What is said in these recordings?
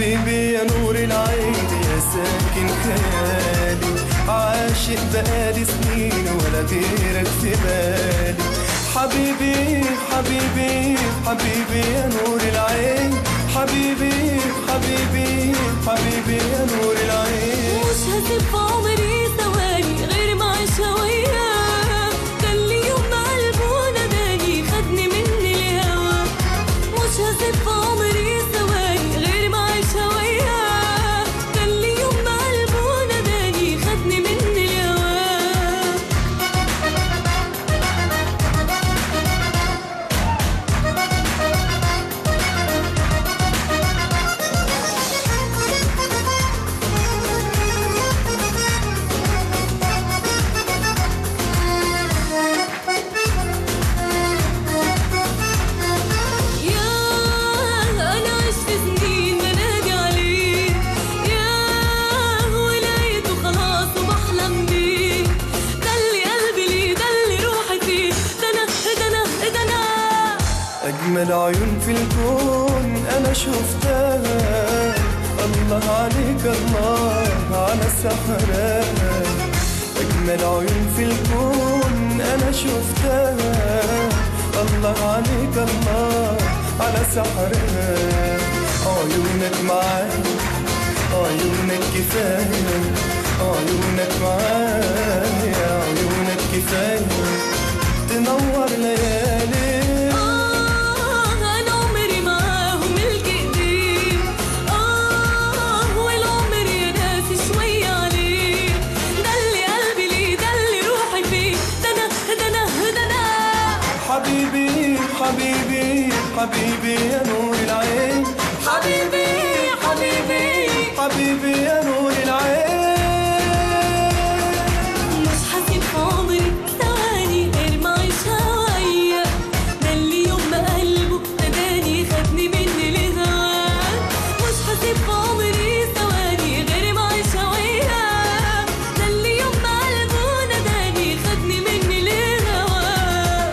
حبيبي يا نور العين يا ساكن خيالي عاشق بقالي سنين ولا غيرك في بالي حبيبي حبيبي حبيبي يا نور العين حبيبي حبيبي حبيبي يا نور العين مش هسيب في عمري ثواني غير ما اعيشها وياه كان لي يوم قلبه وناداني خدني مني الهوا مش هسيب في عمري ثواني غير ما اعيشها وياه كان لي يوم قلبه وناداني خدني مني الهوا يا أنا عشت سنين بنادي عليه يا ولقيته خلاص وبحلم بيه ده اللي قلبي ليه ده اللي روحي فيه ده أنا ده أنا ده أنا أجمل عيون في الكون أنا شفتها الله عليك الله على سحرها أجمل عيون في الكون أنا شفتها الله عليك الله على سحرها عيونك معايا عيونك كفاية عيونك معايا عيونك كفاية تنور ليالي آه أنا عمري معاهم ملك إيديه آه والعمر يا ناس شوية عليه ده اللي قلبي ليه ده اللي روحي فيه ده أنا ده أنا ده أنا حبيبي حبيبي حبيبي يا نور العين حبيبي حبيبي حبيبي يا نور العين مش هسيب عمري ثواني غير ما اعيشها وياه ده اللي يوم ما قلبه ناداني خدني مني لهواه مش هسيب عمري ثواني غير ما اعيشها وياه ده اللي يوم ما قلبه ناداني خدني مني لهواه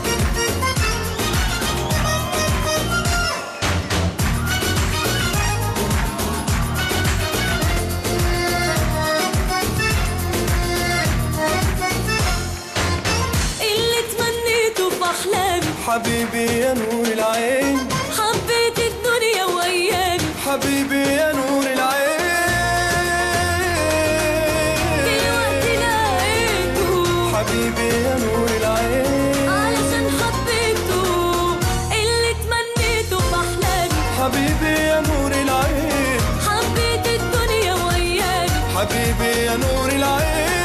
اللي تمنيته في احلامي حبيبي يا نور العين حبيت الدنيا وايامي حبيبي يا نور العين دلوقتي لقيته حبيبي يا نور العين علشان حبيته اللي تمنيته في احلامي حبيبي يا نور العين حبيت الدنيا وايامي حبيبي يا نور العين